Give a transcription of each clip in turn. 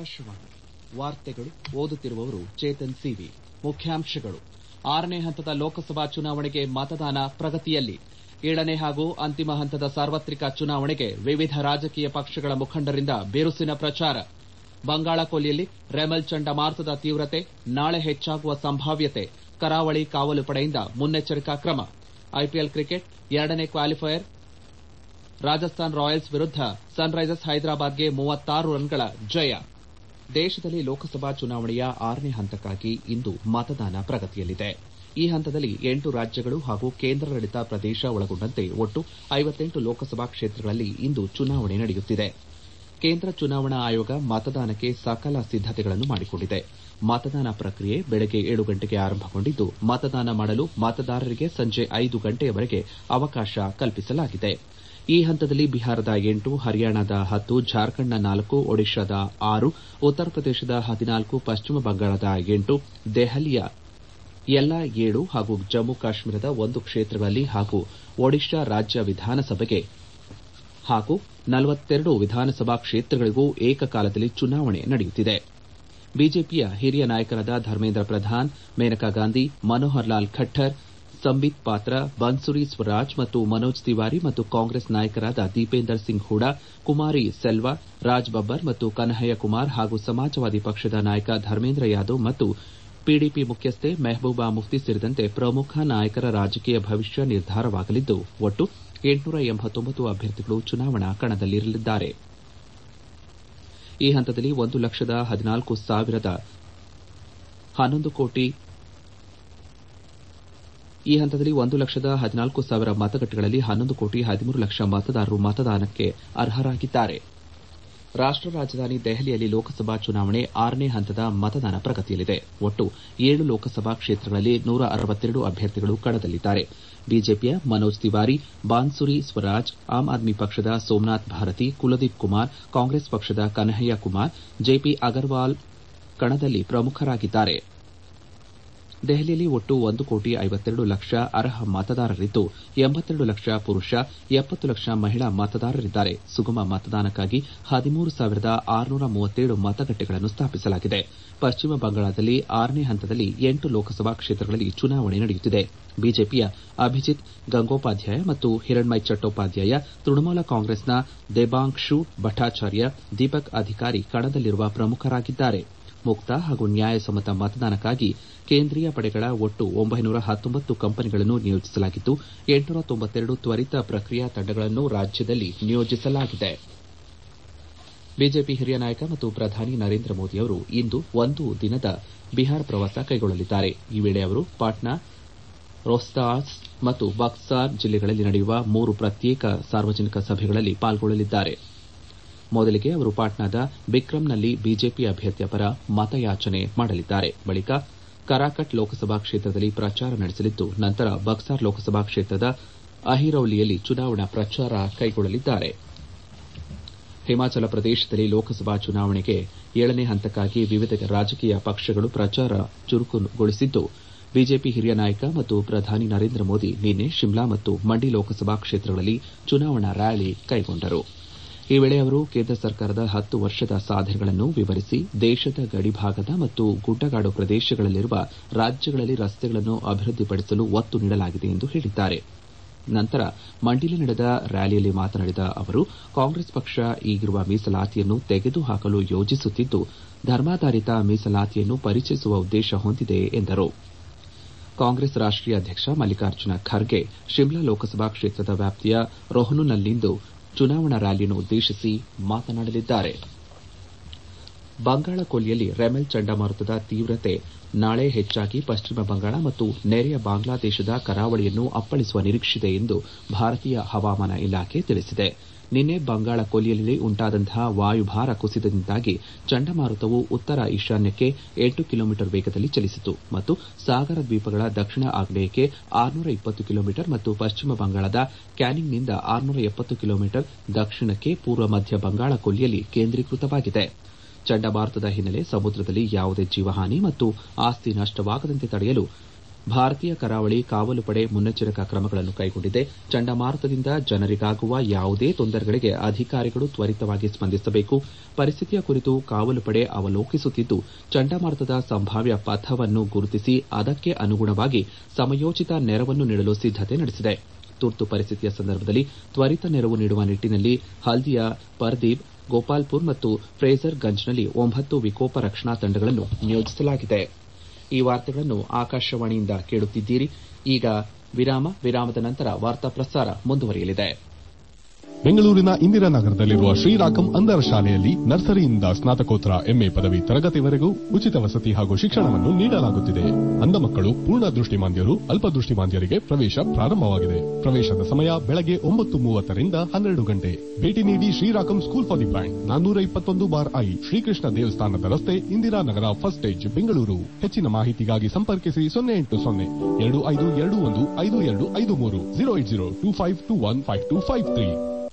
ಆಕಾಶವಾಣಿ ವಾರ್ತೆಗಳು ಓದುತ್ತಿರುವವರು ಚೇತನ್ ಸಿವಿ ಮುಖ್ಯಾಂಶಗಳು ಆರನೇ ಹಂತದ ಲೋಕಸಭಾ ಚುನಾವಣೆಗೆ ಮತದಾನ ಪ್ರಗತಿಯಲ್ಲಿ ಏಳನೇ ಹಾಗೂ ಅಂತಿಮ ಹಂತದ ಸಾರ್ವತ್ರಿಕ ಚುನಾವಣೆಗೆ ವಿವಿಧ ರಾಜಕೀಯ ಪಕ್ಷಗಳ ಮುಖಂಡರಿಂದ ಬಿರುಸಿನ ಪ್ರಚಾರ ಬಂಗಾಳಕೊಲ್ಲಿಯಲ್ಲಿ ರೆಮಲ್ ಚಂಡಮಾರುತದ ತೀವ್ರತೆ ನಾಳೆ ಹೆಚ್ಚಾಗುವ ಸಂಭಾವ್ಯತೆ ಕರಾವಳಿ ಕಾವಲು ಪಡೆಯಿಂದ ಮುನ್ನೆಚ್ಚರಿಕಾ ಕ್ರಮ ಐಪಿಎಲ್ ಕ್ರಿಕೆಟ್ ಎರಡನೇ ಕ್ವಾಲಿಫೈಯರ್ ರಾಜಸ್ಥಾನ್ ರಾಯಲ್ಸ್ ವಿರುದ್ದ ಸನ್ ರೈಸರ್ಸ್ ಹೈದರಾಬಾದ್ಗೆ ಮೂವತ್ತಾರು ರನ್ಗಳ ಜಯ ದೇಶದಲ್ಲಿ ಲೋಕಸಭಾ ಚುನಾವಣೆಯ ಆರನೇ ಹಂತಕ್ಕಾಗಿ ಇಂದು ಮತದಾನ ಪ್ರಗತಿಯಲ್ಲಿದೆ ಈ ಹಂತದಲ್ಲಿ ಎಂಟು ರಾಜ್ಯಗಳು ಹಾಗೂ ಕೇಂದ್ರಾಡಳಿತ ಪ್ರದೇಶ ಒಳಗೊಂಡಂತೆ ಒಟ್ಟು ಐವತ್ತೆಂಟು ಲೋಕಸಭಾ ಕ್ಷೇತ್ರಗಳಲ್ಲಿ ಇಂದು ಚುನಾವಣೆ ನಡೆಯುತ್ತಿದೆ ಕೇಂದ್ರ ಚುನಾವಣಾ ಆಯೋಗ ಮತದಾನಕ್ಕೆ ಸಕಲ ಸಿದ್ದತೆಗಳನ್ನು ಮಾಡಿಕೊಂಡಿದೆ ಮತದಾನ ಪ್ರಕ್ರಿಯೆ ಬೆಳಗ್ಗೆ ಏಳು ಗಂಟೆಗೆ ಆರಂಭಗೊಂಡಿದ್ದು ಮತದಾನ ಮಾಡಲು ಮತದಾರರಿಗೆ ಸಂಜೆ ಐದು ಗಂಟೆಯವರೆಗೆ ಅವಕಾಶ ಕಲ್ಪಿಸಲಾಗಿದೆ ಈ ಹಂತದಲ್ಲಿ ಬಿಹಾರದ ಎಂಟು ಹರಿಯಾಣದ ಹತ್ತು ಜಾರ್ಖಂಡ್ನ ನಾಲ್ಕು ಒಡಿಶಾದ ಆರು ಉತ್ತರ ಪ್ರದೇಶದ ಹದಿನಾಲ್ಕು ಪಶ್ಚಿಮ ಬಂಗಾಳದ ಎಂಟು ದೆಹಲಿಯ ಎಲ್ಲಾ ಏಳು ಹಾಗೂ ಜಮ್ಮು ಕಾಶ್ಮೀರದ ಒಂದು ಕ್ಷೇತ್ರಗಳಲ್ಲಿ ಹಾಗೂ ಒಡಿಶಾ ರಾಜ್ಯ ವಿಧಾನಸಭೆಗೆ ಹಾಗೂ ನಲವತ್ತೆರಡು ವಿಧಾನಸಭಾ ಕ್ಷೇತ್ರಗಳಿಗೂ ಏಕಕಾಲದಲ್ಲಿ ಚುನಾವಣೆ ನಡೆಯುತ್ತಿದೆ ಬಿಜೆಪಿಯ ಹಿರಿಯ ನಾಯಕರಾದ ಧರ್ಮೇಂದ್ರ ಪ್ರಧಾನ್ ಮೇನಕಾ ಗಾಂಧಿ ಮನೋಹರ್ ಲಾಲ್ ಖಟ್ಟರ್ ಸಂಬಿತ್ ಪಾತ್ರ ಬನ್ಸುರಿ ಸ್ವರಾಜ್ ಮತ್ತು ಮನೋಜ್ ತಿವಾರಿ ಮತ್ತು ಕಾಂಗ್ರೆಸ್ ನಾಯಕರಾದ ದೀಪೇಂದರ್ ಸಿಂಗ್ ಹೂಡಾ ಕುಮಾರಿ ಸೆಲ್ವಾ ರಾಜ್ ಬಬ್ಬರ್ ಮತ್ತು ಕನ್ಹಯ್ಯ ಕುಮಾರ್ ಹಾಗೂ ಸಮಾಜವಾದಿ ಪಕ್ಷದ ನಾಯಕ ಧರ್ಮೇಂದ್ರ ಯಾದವ್ ಮತ್ತು ಪಿಡಿಪಿ ಮುಖ್ಯಸ್ಥೆ ಮೆಹಬೂಬಾ ಮುಫ್ತಿ ಸೇರಿದಂತೆ ಪ್ರಮುಖ ನಾಯಕರ ರಾಜಕೀಯ ಭವಿಷ್ಯ ನಿರ್ಧಾರವಾಗಲಿದ್ದು ಒಟ್ಟು ಎಂಟುನೂರ ಎಂಬತ್ತೊಂಬತ್ತು ಅಭ್ಯರ್ಥಿಗಳು ಚುನಾವಣಾ ಕಣದಲ್ಲಿರಲಿದ್ದಾರೆ ಈ ಹಂತದಲ್ಲಿ ಒಂದು ಲಕ್ಷದ ಹದಿನಾಲ್ಕು ಸಾವಿರದ ಹನ್ನೊಂದು ಕೋಟಿ ಈ ಹಂತದಲ್ಲಿ ಒಂದು ಲಕ್ಷದ ಹದಿನಾಲ್ಕು ಸಾವಿರ ಮತಗಟ್ಟೆಗಳಲ್ಲಿ ಹನ್ನೊಂದು ಕೋಟಿ ಹದಿಮೂರು ಲಕ್ಷ ಮತದಾರರು ಮತದಾನಕ್ಕೆ ಅರ್ಹರಾಗಿದ್ದಾರೆ ರಾಷ್ಟ ರಾಜಧಾನಿ ದೆಹಲಿಯಲ್ಲಿ ಲೋಕಸಭಾ ಚುನಾವಣೆ ಆರನೇ ಹಂತದ ಮತದಾನ ಪ್ರಗತಿಯಲ್ಲಿದೆ ಒಟ್ಟು ಏಳು ಲೋಕಸಭಾ ಕ್ಷೇತ್ರಗಳಲ್ಲಿ ನೂರ ಅರವತ್ತೆರಡು ಅಭ್ಯರ್ಥಿಗಳು ಕಣದಲ್ಲಿದ್ದಾರೆ ಬಿಜೆಪಿಯ ಮನೋಜ್ ತಿವಾರಿ ಬಾನ್ಸುರಿ ಸ್ವರಾಜ್ ಆಮ್ ಆದ್ಮಿ ಪಕ್ಷದ ಸೋಮನಾಥ್ ಭಾರತಿ ಕುಲದೀಪ್ ಕುಮಾರ್ ಕಾಂಗ್ರೆಸ್ ಪಕ್ಷದ ಕನ್ಹಯ್ಯ ಕುಮಾರ್ ಜೆಪಿ ಅಗರ್ವಾಲ್ ಕಣದಲ್ಲಿ ಪ್ರಮುಖರಾಗಿದ್ದಾರೆ ದೆಹಲಿಯಲ್ಲಿ ಒಟ್ಟು ಒಂದು ಕೋಟಿ ಐವತ್ತೆರಡು ಲಕ್ಷ ಅರ್ಹ ಮತದಾರರಿದ್ದು ಎಂಬತ್ತೆರಡು ಲಕ್ಷ ಪುರುಷ ಎಪ್ಪತ್ತು ಲಕ್ಷ ಮಹಿಳಾ ಮತದಾರರಿದ್ದಾರೆ ಸುಗಮ ಮತದಾನಕ್ಕಾಗಿ ಹದಿಮೂರು ಸಾವಿರದ ಆರುನೂರ ಮೂವತ್ತೇಳು ಮತಗಟ್ಟೆಗಳನ್ನು ಸ್ಥಾಪಿಸಲಾಗಿದೆ ಪಶ್ಚಿಮ ಬಂಗಾಳದಲ್ಲಿ ಆರನೇ ಹಂತದಲ್ಲಿ ಎಂಟು ಲೋಕಸಭಾ ಕ್ಷೇತ್ರಗಳಲ್ಲಿ ಚುನಾವಣೆ ನಡೆಯುತ್ತಿದೆ ಬಿಜೆಪಿಯ ಅಭಿಜಿತ್ ಗಂಗೋಪಾಧ್ಯಾಯ ಮತ್ತು ಹಿರಣ್ಮಯ್ ಚಟ್ಟೋಪಾಧ್ಯಾಯ ತೃಣಮೂಲ ಕಾಂಗ್ರೆಸ್ನ ದೇಬಾಂಶು ಭಟ್ಟಾಚಾರ್ಯ ದೀಪಕ್ ಅಧಿಕಾರಿ ಕಣದಲ್ಲಿರುವ ಪ್ರಮುಖರಾಗಿದ್ದಾರೆ ಮುಕ್ತ ಹಾಗೂ ನ್ಯಾಯಸಮ್ಮತ ಮತದಾನಕ್ಕಾಗಿ ಕೇಂದ್ರೀಯ ಪಡೆಗಳ ಒಟ್ಟು ಒಂಬೈನೂರ ಹತ್ತೊಂಬತ್ತು ಕಂಪನಿಗಳನ್ನು ನಿಯೋಜಿಸಲಾಗಿದ್ದು ಎಂಟುನೂರ ತೊಂಬತ್ತೆರಡು ತ್ವರಿತ ಪ್ರಕ್ರಿಯಾ ತಂಡಗಳನ್ನು ರಾಜ್ಯದಲ್ಲಿ ನಿಯೋಜಿಸಲಾಗಿದೆ ಬಿಜೆಪಿ ಹಿರಿಯ ನಾಯಕ ಮತ್ತು ಪ್ರಧಾನಿ ನರೇಂದ್ರ ಮೋದಿ ಅವರು ಇಂದು ಒಂದು ದಿನದ ಬಿಹಾರ ಪ್ರವಾಸ ಕೈಗೊಳ್ಳಲಿದ್ದಾರೆ ಈ ವೇಳೆ ಅವರು ಪಾಟ್ನಾ ರೋಹ್ತಾಸ್ ಮತ್ತು ಬಕ್ಸಾರ್ ಜಿಲ್ಲೆಗಳಲ್ಲಿ ನಡೆಯುವ ಮೂರು ಪ್ರತ್ಯೇಕ ಸಾರ್ವಜನಿಕ ಸಭೆಗಳಲ್ಲಿ ಪಾಲ್ಗೊಳ್ಳಲಿದ್ದಾರೆ ಮೊದಲಿಗೆ ಅವರು ಪಾಟ್ನಾದ ಬಿಕ್ರಮ್ನಲ್ಲಿ ಬಿಜೆಪಿ ಅಭ್ಯರ್ಥಿಯ ಪರ ಮತಯಾಚನೆ ಮಾಡಲಿದ್ದಾರೆ ಬಳಿಕ ಕರಾಕಟ್ ಲೋಕಸಭಾ ಕ್ಷೇತ್ರದಲ್ಲಿ ಪ್ರಚಾರ ನಡೆಸಲಿದ್ದು ನಂತರ ಬಕ್ಸಾರ್ ಲೋಕಸಭಾ ಕ್ಷೇತ್ರದ ಅಹಿರೌಲಿಯಲ್ಲಿ ಚುನಾವಣಾ ಪ್ರಚಾರ ಕೈಗೊಳ್ಳಲಿದ್ದಾರೆ ಹಿಮಾಚಲ ಪ್ರದೇಶದಲ್ಲಿ ಲೋಕಸಭಾ ಚುನಾವಣೆಗೆ ಏಳನೇ ಹಂತಕ್ಕಾಗಿ ವಿವಿಧ ರಾಜಕೀಯ ಪಕ್ಷಗಳು ಪ್ರಚಾರ ಚುರುಕುಗೊಳಿಸಿದ್ದು ಬಿಜೆಪಿ ಹಿರಿಯ ನಾಯಕ ಮತ್ತು ಪ್ರಧಾನಿ ನರೇಂದ್ರ ಮೋದಿ ನಿನ್ನೆ ಶಿಮ್ಲಾ ಮತ್ತು ಮಂಡಿ ಲೋಕಸಭಾ ಕ್ಷೇತ್ರಗಳಲ್ಲಿ ಚುನಾವಣಾ ರ್ಯಾಲಿ ಕೈಗೊಂಡರು ಈ ವೇಳೆ ಅವರು ಕೇಂದ್ರ ಸರ್ಕಾರದ ಹತ್ತು ವರ್ಷದ ಸಾಧನೆಗಳನ್ನು ವಿವರಿಸಿ ದೇಶದ ಗಡಿಭಾಗದ ಮತ್ತು ಗುಡ್ಡಗಾಡು ಪ್ರದೇಶಗಳಲ್ಲಿರುವ ರಾಜ್ಯಗಳಲ್ಲಿ ರಸ್ತೆಗಳನ್ನು ಅಭಿವೃದ್ಧಿಪಡಿಸಲು ಒತ್ತು ನೀಡಲಾಗಿದೆ ಎಂದು ಹೇಳಿದ್ದಾರೆ ನಂತರ ಮಂಡಿಯಲ್ಲಿ ನಡೆದ ರ್ಯಾಲಿಯಲ್ಲಿ ಮಾತನಾಡಿದ ಅವರು ಕಾಂಗ್ರೆಸ್ ಪಕ್ಷ ಈಗಿರುವ ಮೀಸಲಾತಿಯನ್ನು ತೆಗೆದುಹಾಕಲು ಯೋಜಿಸುತ್ತಿದ್ದು ಧರ್ಮಾಧಾರಿತ ಮೀಸಲಾತಿಯನ್ನು ಪರಿಚಯಿಸುವ ಉದ್ದೇಶ ಹೊಂದಿದೆ ಎಂದರು ಕಾಂಗ್ರೆಸ್ ರಾಷ್ಟೀಯ ಅಧ್ಯಕ್ಷ ಮಲ್ಲಿಕಾರ್ಜುನ ಖರ್ಗೆ ಶಿಮ್ಲಾ ಲೋಕಸಭಾ ಕ್ಷೇತ್ರದ ವ್ಯಾಪ್ತಿಯ ರೋಹ್ನುನಲ್ಲಿಂದು ಚುನಾವಣಾ ರ್ಯಾಲಿಯನ್ನು ಉದ್ದೇಶಿಸಿ ಮಾತನಾಡಲಿದ್ದಾರೆ ಬಂಗಾಳ ಕೊಲ್ಲಿಯಲ್ಲಿ ರೆಮೆಲ್ ಚಂಡಮಾರುತದ ತೀವ್ರತೆ ನಾಳೆ ಹೆಚ್ಚಾಗಿ ಪಶ್ಚಿಮ ಬಂಗಾಳ ಮತ್ತು ನೆರೆಯ ಬಾಂಗ್ಲಾದೇಶದ ಕರಾವಳಿಯನ್ನು ಅಪ್ಪಳಿಸುವ ನಿರೀಕ್ಷೆಯಿದೆ ಎಂದು ಭಾರತೀಯ ಹವಾಮಾನ ಇಲಾಖೆ ತಿಳಿಸಿದೆ ನಿನ್ನೆ ಬಂಗಾಳ ಕೊಲ್ಲಿಯಲ್ಲಿ ಉಂಟಾದಂತಹ ವಾಯುಭಾರ ಕುಸಿತದಿಂದಾಗಿ ಚಂಡಮಾರುತವು ಉತ್ತರ ಈಶಾನ್ಯಕ್ಕೆ ಎಂಟು ಕಿಲೋಮೀಟರ್ ವೇಗದಲ್ಲಿ ಚಲಿಸಿತು ಮತ್ತು ಸಾಗರ ದ್ವೀಪಗಳ ದಕ್ಷಿಣ ಆಗ್ನೇಯಕ್ಕೆ ಆರುನೂರ ಇಪ್ಪತ್ತು ಕಿಲೋಮೀಟರ್ ಮತ್ತು ಪಶ್ಚಿಮ ಬಂಗಾಳದ ಕ್ಯಾನಿಂಗ್ನಿಂದ ಆರುನೂರ ಎಪ್ಪತ್ತು ಕಿಲೋಮೀಟರ್ ದಕ್ಷಿಣಕ್ಕೆ ಪೂರ್ವ ಮಧ್ಯ ಬಂಗಾಳ ಕೊಲ್ಲಿಯಲ್ಲಿ ಕೇಂದ್ರೀಕೃತವಾಗಿದೆ ಚಂಡಮಾರುತದ ಹಿನ್ನೆಲೆ ಸಮುದ್ರದಲ್ಲಿ ಯಾವುದೇ ಜೀವಹಾನಿ ಮತ್ತು ಆಸ್ತಿ ನಷ್ಟವಾಗದಂತೆ ತಡೆಯಲು ಭಾರತೀಯ ಕರಾವಳಿ ಕಾವಲು ಪಡೆ ಮುನ್ನೆಚ್ಚರಿಕಾ ಕ್ರಮಗಳನ್ನು ಕೈಗೊಂಡಿದೆ ಚಂಡಮಾರುತದಿಂದ ಜನರಿಗಾಗುವ ಯಾವುದೇ ತೊಂದರೆಗಳಿಗೆ ಅಧಿಕಾರಿಗಳು ತ್ವರಿತವಾಗಿ ಸ್ಪಂದಿಸಬೇಕು ಪರಿಸ್ಥಿತಿಯ ಕುರಿತು ಕಾವಲು ಪಡೆ ಅವಲೋಕಿಸುತ್ತಿದ್ದು ಚಂಡಮಾರುತದ ಸಂಭಾವ್ಯ ಪಥವನ್ನು ಗುರುತಿಸಿ ಅದಕ್ಕೆ ಅನುಗುಣವಾಗಿ ಸಮಯೋಚಿತ ನೆರವನ್ನು ನೀಡಲು ಸಿದ್ದತೆ ನಡೆಸಿದೆ ತುರ್ತು ಪರಿಸ್ಥಿತಿಯ ಸಂದರ್ಭದಲ್ಲಿ ತ್ವರಿತ ನೆರವು ನೀಡುವ ನಿಟ್ಟಿನಲ್ಲಿ ಹಲ್ದಿಯಾ ಪರ್ದೀಪ್ ಗೋಪಾಲ್ಪುರ್ ಮತ್ತು ಫ್ರೇಜರ್ಗಂಜ್ನಲ್ಲಿ ಒಂಬತ್ತು ವಿಕೋಪ ರಕ್ಷಣಾ ತಂಡಗಳನ್ನು ನಿಯೋಜಿಸಲಾಗಿದೆ ಈ ವಾರ್ತೆಗಳನ್ನು ಆಕಾಶವಾಣಿಯಿಂದ ಕೇಳುತ್ತಿದ್ದೀರಿ ಈಗ ವಿರಾಮ ವಿರಾಮದ ನಂತರ ವಾರ್ತಾ ಪ್ರಸಾರ ಮುಂದುವರಿಯಲಿದೆ ಬೆಂಗಳೂರಿನ ಇಂದಿರಾನಗರದಲ್ಲಿರುವ ಶ್ರೀರಾಕಂ ಅಂಧರ ಶಾಲೆಯಲ್ಲಿ ನರ್ಸರಿಯಿಂದ ಸ್ನಾತಕೋತ್ತರ ಎಂಎ ಪದವಿ ತರಗತಿವರೆಗೂ ಉಚಿತ ವಸತಿ ಹಾಗೂ ಶಿಕ್ಷಣವನ್ನು ನೀಡಲಾಗುತ್ತಿದೆ ಅಂಧ ಮಕ್ಕಳು ಪೂರ್ಣ ದೃಷ್ಟಿಮಾಂದ್ಯರು ಅಲ್ಪದೃಷ್ಟಿಮಾಂದ್ಯರಿಗೆ ಪ್ರವೇಶ ಪ್ರಾರಂಭವಾಗಿದೆ ಪ್ರವೇಶದ ಸಮಯ ಬೆಳಗ್ಗೆ ಒಂಬತ್ತು ಮೂವತ್ತರಿಂದ ಹನ್ನೆರಡು ಗಂಟೆ ಭೇಟಿ ನೀಡಿ ಶ್ರೀರಾಕಂ ಸ್ಕೂಲ್ ಫಾರ್ ದಿ ಬ್ಲೈಂಡ್ ನಾನ್ನೂರ ಇಪ್ಪತ್ತೊಂದು ಬಾರ್ ಐ ಶ್ರೀಕೃಷ್ಣ ದೇವಸ್ಥಾನದ ರಸ್ತೆ ಇಂದಿರಾನಗರ ಫಸ್ಟ್ ಸ್ಟೇಜ್ ಬೆಂಗಳೂರು ಹೆಚ್ಚಿನ ಮಾಹಿತಿಗಾಗಿ ಸಂಪರ್ಕಿಸಿ ಸೊನ್ನೆ ಎಂಟು ಸೊನ್ನೆ ಎರಡು ಐದು ಎರಡು ಒಂದು ಐದು ಎರಡು ಐದು ಮೂರು zero eight zero two five two one five two five three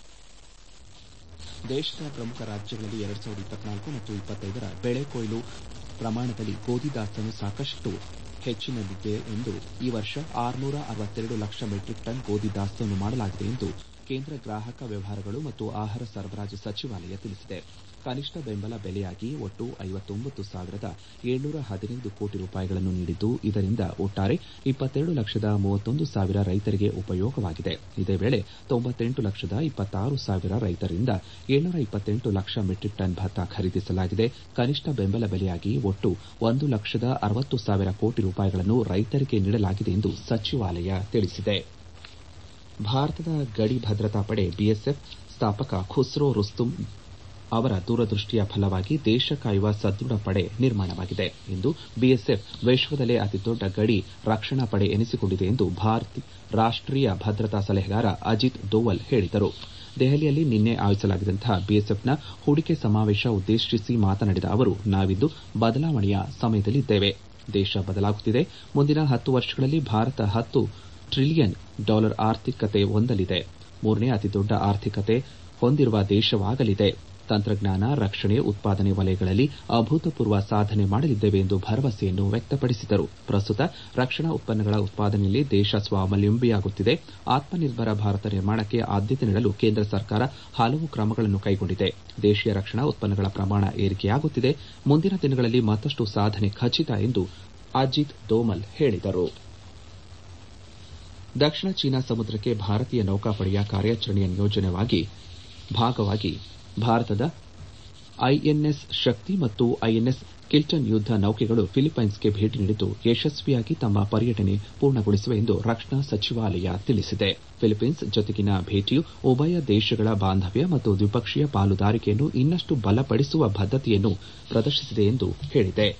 ದೇಶದ ಪ್ರಮುಖ ರಾಜ್ಯಗಳಲ್ಲಿ ಎರಡ್ ಸಾವಿರದ ಇಪ್ಪತ್ನಾಲ್ಕು ಮತ್ತು ಇಪ್ಪತ್ತೈದರ ಬೆಳೆ ಕೊಯ್ಲು ಪ್ರಮಾಣದಲ್ಲಿ ಗೋಧಿ ದಾಸ್ತಾನು ಸಾಕಷ್ಟು ಹೆಚ್ಚಿನಲ್ಲಿದೆ ಎಂದು ಈ ವರ್ಷ ಆರುನೂರ ಅರವತ್ತೆರಡು ಲಕ್ಷ ಮೆಟ್ರಿಕ್ ಟನ್ ಗೋಧಿ ದಾಸ್ತಾನು ಮಾಡಲಾಗಿದೆ ಎಂದು ಕೇಂದ್ರ ಗ್ರಾಹಕ ವ್ಯವಹಾರಗಳು ಮತ್ತು ಆಹಾರ ಸರಬರಾಜು ಸಚಿವಾಲಯ ತಿಳಿಸಿದೆ ಕನಿಷ್ಠ ಬೆಂಬಲ ಬೆಲೆಯಾಗಿ ಒಟ್ಟು ಐವತ್ತೊಂಬತ್ತು ಸಾವಿರದ ಏಳ್ನೂರ ಹದಿನೈದು ಕೋಟಿ ರೂಪಾಯಿಗಳನ್ನು ನೀಡಿದ್ದು ಇದರಿಂದ ಒಟ್ಟಾರೆ ಇಪ್ಪತ್ತೆರಡು ಲಕ್ಷದ ಮೂವತ್ತೊಂದು ಸಾವಿರ ರೈತರಿಗೆ ಉಪಯೋಗವಾಗಿದೆ ಇದೇ ವೇಳೆ ತೊಂಬತ್ತೆಂಟು ಲಕ್ಷದ ಇಪ್ಪತ್ತಾರು ಸಾವಿರ ರೈತರಿಂದ ಏಳ್ನೂರ ಇಪ್ಪತ್ತೆಂಟು ಲಕ್ಷ ಮೆಟ್ರಿಕ್ ಟನ್ ಭತ್ತ ಖರೀದಿಸಲಾಗಿದೆ ಕನಿಷ್ಠ ಬೆಂಬಲ ಬೆಲೆಯಾಗಿ ಒಟ್ಟು ಒಂದು ಲಕ್ಷದ ಅರವತ್ತು ಸಾವಿರ ಕೋಟಿ ರೂಪಾಯಿಗಳನ್ನು ರೈತರಿಗೆ ನೀಡಲಾಗಿದೆ ಎಂದು ಸಚಿವಾಲಯ ತಿಳಿಸಿದೆ ಭಾರತದ ಗಡಿ ಭದ್ರತಾ ಪಡೆ ಬಿಎಸ್ಎಫ್ ಸ್ಥಾಪಕ ಖುಸ್ರೋ ರುಸ್ತುಂ ಅವರ ದೂರದೃಷ್ಟಿಯ ಫಲವಾಗಿ ದೇಶ ಕಾಯುವ ಸದೃಢ ಪಡೆ ನಿರ್ಮಾಣವಾಗಿದೆ ಎಂದು ಬಿಎಸ್ಎಫ್ ವಿಶ್ವದಲ್ಲೇ ಅತಿದೊಡ್ಡ ಗಡಿ ರಕ್ಷಣಾ ಪಡೆ ಎನಿಸಿಕೊಂಡಿದೆ ಎಂದು ರಾಷ್ಟೀಯ ಭದ್ರತಾ ಸಲಹೆಗಾರ ಅಜಿತ್ ದೋವಲ್ ಹೇಳಿದರು ದೆಹಲಿಯಲ್ಲಿ ನಿನ್ನೆ ಆಯೋಜಿಸಲಾಗಿದ್ದಂತಹ ಬಿಎಸ್ಎಫ್ನ ಹೂಡಿಕೆ ಸಮಾವೇಶ ಉದ್ದೇಶಿಸಿ ಮಾತನಾಡಿದ ಅವರು ನಾವಿಂದು ಬದಲಾವಣೆಯ ಸಮಯದಲ್ಲಿದ್ದೇವೆ ದೇಶ ಬದಲಾಗುತ್ತಿದೆ ಮುಂದಿನ ಹತ್ತು ವರ್ಷಗಳಲ್ಲಿ ಭಾರತ ಹತ್ತು ಟ್ರಿಲಿಯನ್ ಡಾಲರ್ ಆರ್ಥಿಕತೆ ಹೊಂದಲಿದೆ ಮೂರನೇ ಅತಿದೊಡ್ಡ ಆರ್ಥಿಕತೆ ಹೊಂದಿರುವ ದೇಶವಾಗಲಿದೆ ತಂತ್ರಜ್ಞಾನ ರಕ್ಷಣೆ ಉತ್ಪಾದನೆ ವಲಯಗಳಲ್ಲಿ ಅಭೂತಪೂರ್ವ ಸಾಧನೆ ಮಾಡಲಿದ್ದೇವೆ ಎಂದು ಭರವಸೆಯನ್ನು ವ್ಯಕ್ತಪಡಿಸಿದರು ಪ್ರಸ್ತುತ ರಕ್ಷಣಾ ಉತ್ಪನ್ನಗಳ ಉತ್ಪಾದನೆಯಲ್ಲಿ ದೇಶ ಸ್ವಾವಲಂಬಿಯಾಗುತ್ತಿದೆ ಆತ್ಮನಿರ್ಭರ ಭಾರತ ನಿರ್ಮಾಣಕ್ಕೆ ಆದ್ಯತೆ ನೀಡಲು ಕೇಂದ್ರ ಸರ್ಕಾರ ಹಲವು ಕ್ರಮಗಳನ್ನು ಕೈಗೊಂಡಿದೆ ದೇಶೀಯ ರಕ್ಷಣಾ ಉತ್ಪನ್ನಗಳ ಪ್ರಮಾಣ ಏರಿಕೆಯಾಗುತ್ತಿದೆ ಮುಂದಿನ ದಿನಗಳಲ್ಲಿ ಮತ್ತಷ್ಟು ಸಾಧನೆ ಖಚಿತ ಎಂದು ಅಜಿತ್ ದೋಮಲ್ ಹೇಳಿದರು ದಕ್ಷಿಣ ಚೀನಾ ಸಮುದ್ರಕ್ಕೆ ಭಾರತೀಯ ನೌಕಾಪಡೆಯ ಕಾರ್ಯಾಚರಣೆಯ ನಿಯೋಜನೆವಾಗಿ ಭಾಗವಾಗಿ ಭಾರತದ ಐಎನ್ಎಸ್ ಶಕ್ತಿ ಮತ್ತು ಐಎನ್ಎಸ್ ಕಿಲ್ಟನ್ ಯುದ್ದ ನೌಕೆಗಳು ಫಿಲಿಪೈನ್ಸ್ಗೆ ಭೇಟಿ ನೀಡಿದ್ದು ಯಶಸ್ವಿಯಾಗಿ ತಮ್ಮ ಪರ್ಯಟನೆ ಪೂರ್ಣಗೊಳಿಸಿವೆ ಎಂದು ರಕ್ಷಣಾ ಸಚಿವಾಲಯ ತಿಳಿಸಿದೆ ಫಿಲಿಪೈನ್ಸ್ ಜೊತೆಗಿನ ಭೇಟಿಯು ಉಭಯ ದೇಶಗಳ ಬಾಂಧವ್ಯ ಮತ್ತು ದ್ವಿಪಕ್ಷೀಯ ಪಾಲುದಾರಿಕೆಯನ್ನು ಇನ್ನಷ್ಟು ಬಲಪಡಿಸುವ ಬದ್ದತೆಯನ್ನು ಪ್ರದರ್ಶಿಸಿದೆ ಎಂದು ಹೇಳಿದೆ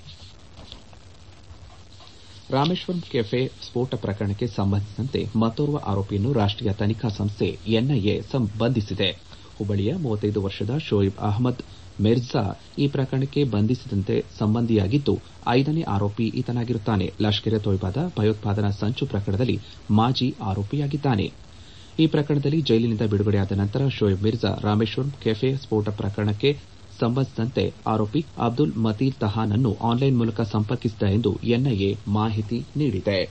ರಾಮೇಶ್ವರಂ ಕೆಫೆ ಸ್ಫೋಟ ಪ್ರಕರಣಕ್ಕೆ ಸಂಬಂಧಿಸಿದಂತೆ ಮತ್ತೋರ್ವ ಆರೋಪಿಯನ್ನು ರಾಷ್ಟೀಯ ತನಿಖಾ ಸಂಸ್ಥೆ ಎನ್ಐಎ ಬಂಧಿಸಿದೆ ಹುಬ್ಬಳ್ಳಿಯ ಮೂವತ್ತೈದು ವರ್ಷದ ಶೋಯಿಬ್ ಅಹಮದ್ ಮಿರ್ಜಾ ಈ ಪ್ರಕರಣಕ್ಕೆ ಬಂಧಿಸಿದಂತೆ ಸಂಬಂಧಿಯಾಗಿದ್ದು ಐದನೇ ಆರೋಪಿ ಈತನಾಗಿರುತ್ತಾನೆ ಲಷ್ಕರ್ ಎ ತೊಯ್ಬಾದ ಭಯೋತ್ಪಾದನಾ ಸಂಚು ಪ್ರಕರಣದಲ್ಲಿ ಮಾಜಿ ಆರೋಪಿಯಾಗಿದ್ದಾನೆ ಈ ಪ್ರಕರಣದಲ್ಲಿ ಜೈಲಿನಿಂದ ಬಿಡುಗಡೆಯಾದ ನಂತರ ಶೋಯಿಬ್ ಮಿರ್ಜಾ ರಾಮೇಶ್ವರಂ ಕೆಫೆ ಸ್ಫೋಟ ಪ್ರಕರಣಕ್ಕೆ ಸಂಬಂಧಿಸಿದಂತೆ ಆರೋಪಿ ಅಬ್ದುಲ್ ಮತೀನ್ ತಹಾನ್ ಅನ್ನು ಆನ್ಲೈನ್ ಮೂಲಕ ಸಂಪರ್ಕಿಸಿದ ಎಂದು ಎನ್ಐಎ ಮಾಹಿತಿ ನೀಡಿದೆ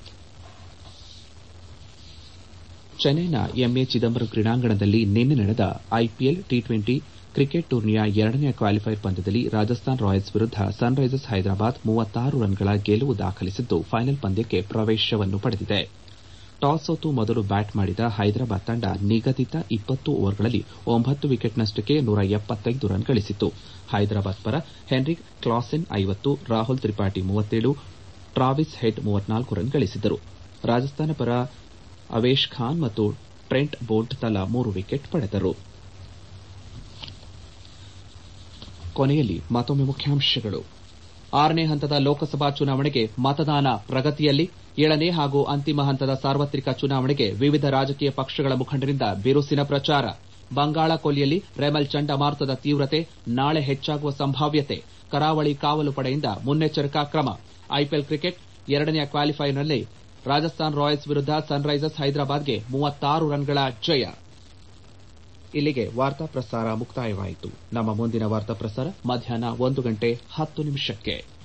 ಚೆನ್ನೈನ ಎಂಎ ಚಿದಂಬರಂ ಕ್ರೀಡಾಂಗಣದಲ್ಲಿ ನಿನ್ನೆ ನಡೆದ ಐಪಿಎಲ್ ಟಿ ಟ್ವೆಂಟಿ ಕ್ರಿಕೆಟ್ ಟೂರ್ನಿಯ ಎರಡನೇ ಕ್ವಾಲಿಫೈರ್ ಪಂದ್ಯದಲ್ಲಿ ರಾಜಸ್ಥಾನ್ ರಾಯಲ್ಸ್ ವಿರುದ್ದ ಸನ್ರೈಸರ್ಸ್ ಹೈದರಾಬಾದ್ ಮೂವತ್ತಾರು ರನ್ಗಳ ಗೆಲುವು ದಾಖಲಿಸಿದ್ದು ಫೈನಲ್ ಪಂದ್ಯಕ್ಕೆ ಪ್ರವೇಶವನ್ನು ಪಡೆದಿದೆ ಟಾಸ್ ಸೋತು ಮೊದಲು ಬ್ಯಾಟ್ ಮಾಡಿದ ಹೈದರಾಬಾದ್ ತಂಡ ನಿಗದಿತ ಇಪ್ಪತ್ತು ಓವರ್ಗಳಲ್ಲಿ ಒಂಬತ್ತು ವಿಕೆಟ್ನಷ್ಟಕ್ಕೆ ನೂರ ಎಪ್ಪತ್ತೈದು ರನ್ ಗಳಿಸಿತು ಹೈದರಾಬಾದ್ ಪರ ಹೆನ್ರಿಕ್ ಕ್ಲಾಸೆನ್ ಐವತ್ತು ರಾಹುಲ್ ತ್ರಿಪಾಠಿ ಮೂವತ್ತೇಳು ಟ್ರಾವಿಸ್ ಹೆಡ್ ಮೂವತ್ನಾಲ್ಕು ರನ್ ಗಳಿಸಿದ್ದರು ರಾಜಸ್ಥಾನ ಪರ ಅವೇಶ್ ಖಾನ್ ಮತ್ತು ಟ್ರೆಂಟ್ ಬೋಲ್ಟ್ ತಲಾ ಮೂರು ವಿಕೆಟ್ ಪಡೆದರು ಕೊನೆಯಲ್ಲಿ ಮತ್ತೊಮ್ಮೆ ಮುಖ್ಯಾಂಶಗಳು ಆರನೇ ಹಂತದ ಲೋಕಸಭಾ ಚುನಾವಣೆಗೆ ಮತದಾನ ಪ್ರಗತಿಯಲ್ಲಿ ಏಳನೇ ಹಾಗೂ ಅಂತಿಮ ಹಂತದ ಸಾರ್ವತ್ರಿಕ ಚುನಾವಣೆಗೆ ವಿವಿಧ ರಾಜಕೀಯ ಪಕ್ಷಗಳ ಮುಖಂಡರಿಂದ ಬಿರುಸಿನ ಪ್ರಚಾರ ಬಂಗಾಳ ಕೊಲ್ಲಿಯಲ್ಲಿ ರೆಮಲ್ ಚಂಡಮಾರುತದ ತೀವ್ರತೆ ನಾಳೆ ಹೆಚ್ಚಾಗುವ ಸಂಭಾವ್ಯತೆ ಕರಾವಳಿ ಕಾವಲು ಪಡೆಯಿಂದ ಮುನ್ನೆಚ್ಚರಿಕಾ ಕ್ರಮ ಐಪಿಎಲ್ ಕ್ರಿಕೆಟ್ ಎರಡನೆಯ ಕ್ವಾಲಿಫೈರ್ನಲ್ಲಿ ರಾಜಸ್ಥಾನ್ ರಾಯಲ್ಸ್ ವಿರುದ್ದ ಸನ್ರೈಸರ್ಸ್ ಹೈದರಾಬಾದ್ಗೆ ಮೂವತ್ತಾರು ರನ್ಗಳ ಜಯ ಇಲ್ಲಿಗೆ ವಾರ್ತಾ ಪ್ರಸಾರ ಮುಕ್ತಾಯವಾಯಿತು ನಮ್ಮ ಮುಂದಿನ ವಾರ್ತಾ ಪ್ರಸಾರ ಮಧ್ಯಾಹ್ನ ಒಂದು ಗಂಟೆ ಹತ್ತು ನಿಮಿಷಕ್ಕೆ